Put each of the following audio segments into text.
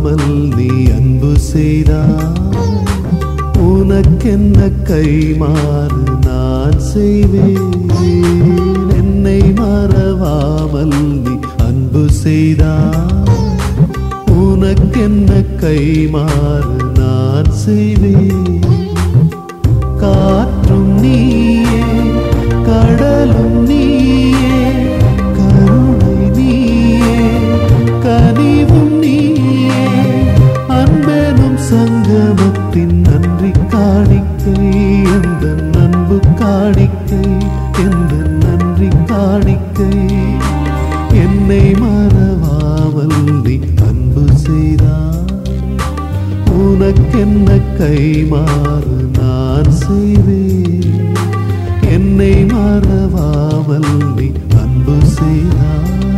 மறவாமல் நீ அன்பு செய்தாய் உனக்கென்ன கைமாறு நான் செய்வேன் என்னை மறவாமல் நீ அன்பு செய்தாய் உனக்கென்ன கைமாறு நான் செய்வேன் காற்றும் நீயே கடலும் நீயே கருணை நீயே கனிவும் நீயே அன்பெனும் சங்கமத்தின் நன்றி காணிக்கை எந்த அன்பு காணிக்கை எந்த நன்றி காணிக்கை என்னை மறவாமல் நீ அன்பு செய்தாய் உனக்கென்ன கைமாறு நான் செய்வேன் என்னை மறவாமல் நீ அன்பு செய்தாய்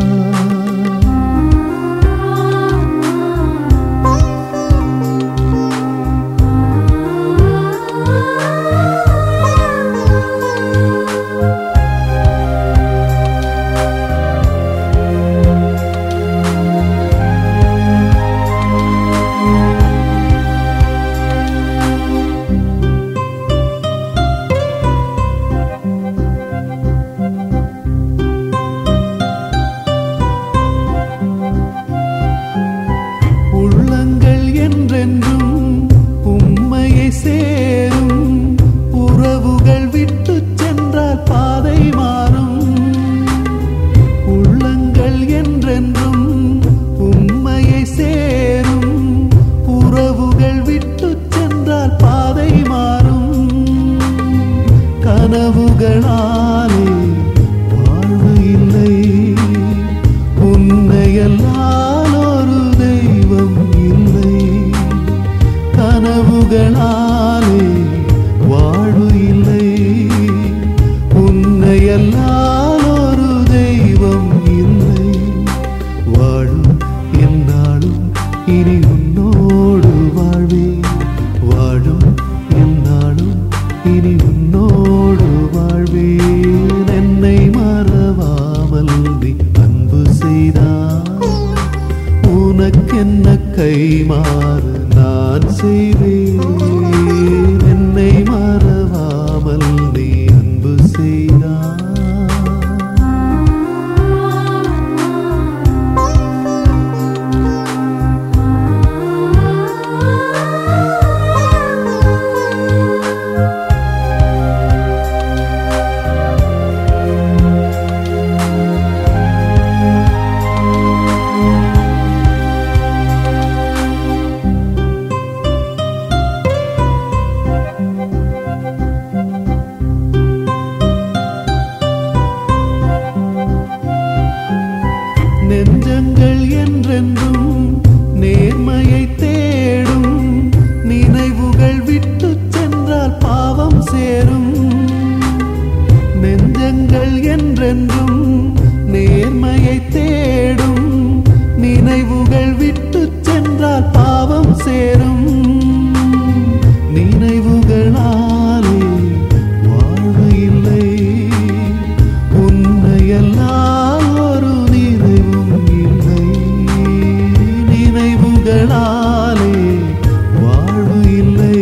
உள்ளங்கள் என்றென்றும் உம்மையை சேரும் உறவுகள் விட்டு சென்றால் பாதை மாறும் உள்ளங்கள் என்றென்றும் உம்மையை சேரும் உறவுகள் விட்டு சென்றால் பாதை மாறும் கனவுகளாலே வாழ்வு இல்லை உன்னையல்லால் ஒரு தெய்வம் இல்லை கனவுகளாலே வாழ்வு இல்லை உன்னையல்லால் ஒரு தெய்வம் இல்லை வாழும் என்னாலும் இனி உன்னோடு வாழ்வே வாழும் என்னாலும் இனி உன்னோடு வாழ்வேன் என்னை மறவாமல் நீ அன்பு செய்தாய் உனக்கென்ன கைமாறு நான் செய்வேன் என்னை மறவாமல் நீ அன்பு செய்தாய் நெஞ்சங்கள் என்றென்றும் நேர்மையை தேடும் நினைவுகள் விட்டு சென்றால் பாவம் சேரும் நெஞ்சங்கள் என்றென்றும் நேர்மையை தேடும் நினைவுகள் விட்டு சென்றால் பாவம் சேரும் நினைவுகளாலே வாழ்வு இல்லை உன்னையெல்லாம் ஒரு நிறைவும் இல்லை நினைவுகளாலே வாழ்வு இல்லை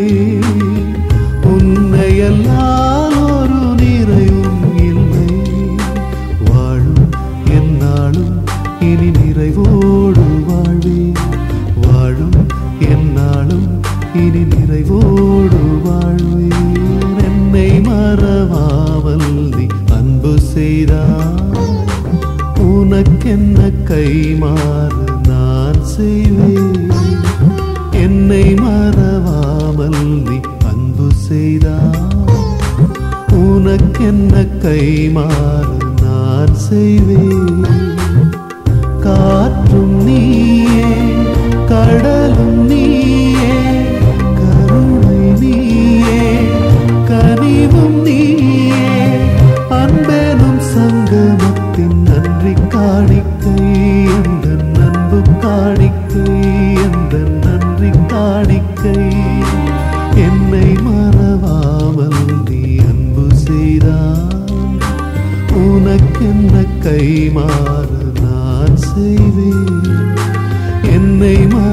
உன்னையெல்லாம் ஒரு நிறைவும் இல்லை வாழும் என்னாலும் இனி நிறைவோடு வாழ்வே வாழும் என்னாலும் இனி நிறைவோடு வாழ்வேன் என்னை மறவாமல் நீ அன்பு செய்தாய் உனக்கென்ன கைமாறு நான் செய்வேன் என்னை மறவாமல் நீ அன்பு செய்தாய் உனக்கென்ன கைமாறு நான் செய்வேன் காற்றும் நீயே கடலும் நீயே கருணை நீயே கனிவும் நீயே அன்பெனும் சங்கமத்தின் நன்றி காணிக்கை எந்த நன்பு காணிக்கை எந்த நன்றி காணிக்கை என்னை மறவாமல் நீ அன்பு செய்தாய் உனக்கென்ன கைமாறு நான் செய்வேன் என்னை மறவாமல்